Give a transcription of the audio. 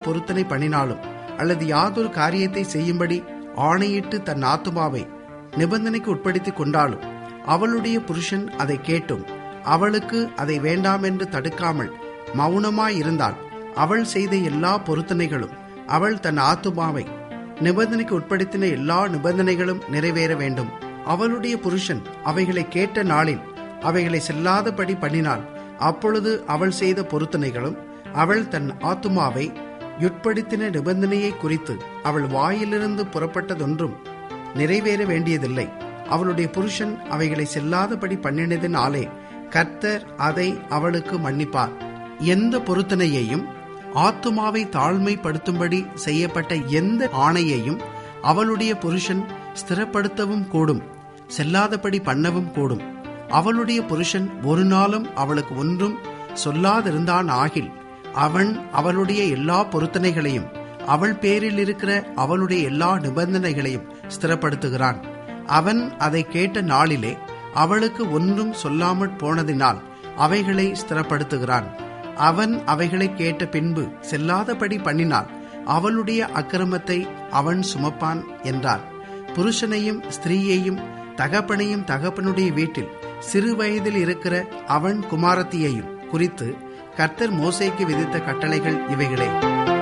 பொருத்தனை பண்ணினாலும் அல்லது யாதொரு காரியத்தை செய்யும்படி ஆணையிட்டு தன் ஆத்துமாவை நிபந்தனைக்கு உட்படுத்திக் கொண்டாலும் அவளுடைய புருஷன் அதை கேட்டும் அவளுக்கு அதை வேண்டாம் என்று தடுக்காமல் மௌனமாயிருந்தால் அவள் செய்த எல்லா பொருத்தனைகளும் அவள் தன் ஆத்துமாவை நிபந்தனைக்கு உட்படுத்தின எல்லா நிபந்தனைகளும் நிறைவேற வேண்டும் அவளுடைய புருஷன் அவைகளை கேட்ட நாளில் அவைகளை செல்லாதபடி பண்ணினாள் அப்பொழுது அவள் செய்த பொருத்தனைகளும் அவள் தன் ஆத்துமாவை யுட்படுத்தின நிபந்தனையை குறித்து அவள் வாயிலிருந்து புறப்பட்டதொன்றும் நிறைவேற வேண்டியதில்லை அவளுடைய புருஷன் அவைகளை செல்லாதபடி பண்ணினதினாலே கர்த்தர் அதை அவளுக்கு மன்னிப்பார் எந்த பொருத்தனையையும் ஆத்துமாவை தாழ்மைப்படுத்தும்படி செய்யப்பட்ட எந்த ஆணையையும் அவளுடைய புருஷன் ஸ்திரப்படுத்தவும் கூடும் செல்லாதபடி பண்ணவும் கூடும் அவளுடைய புருஷன் ஒரு நாளும் அவளுக்கு ஒன்றும் சொல்லாதிருந்தான் ஆகில் அவன் அவளுடைய எல்லா பொருத்தனைகளையும் அவள் பேரில் இருக்கிற அவளுடைய எல்லா நிபந்தனைகளையும் ஸ்திரப்படுத்துகிறான் அவன் அதை கேட்ட நாளிலே அவளுக்கு ஒன்றும் சொல்லாமற் போனதினால் அவைகளை ஸ்திரப்படுத்துகிறான் அவன் அவைகளை கேட்ட பின்பு செல்லாதபடி பண்ணினால் அவளுடைய அக்கிரமத்தை அவன் சுமப்பான் என்றார் புருஷனையும் ஸ்திரீயையும் தகப்பனையும் தகப்பனுடைய வீட்டில் சிறு வயதில் இருக்கிற அவன் குமாரத்தியையும் குறித்து கர்த்தர் மோசைக்கு விதித்த கட்டளைகள் இவைகளே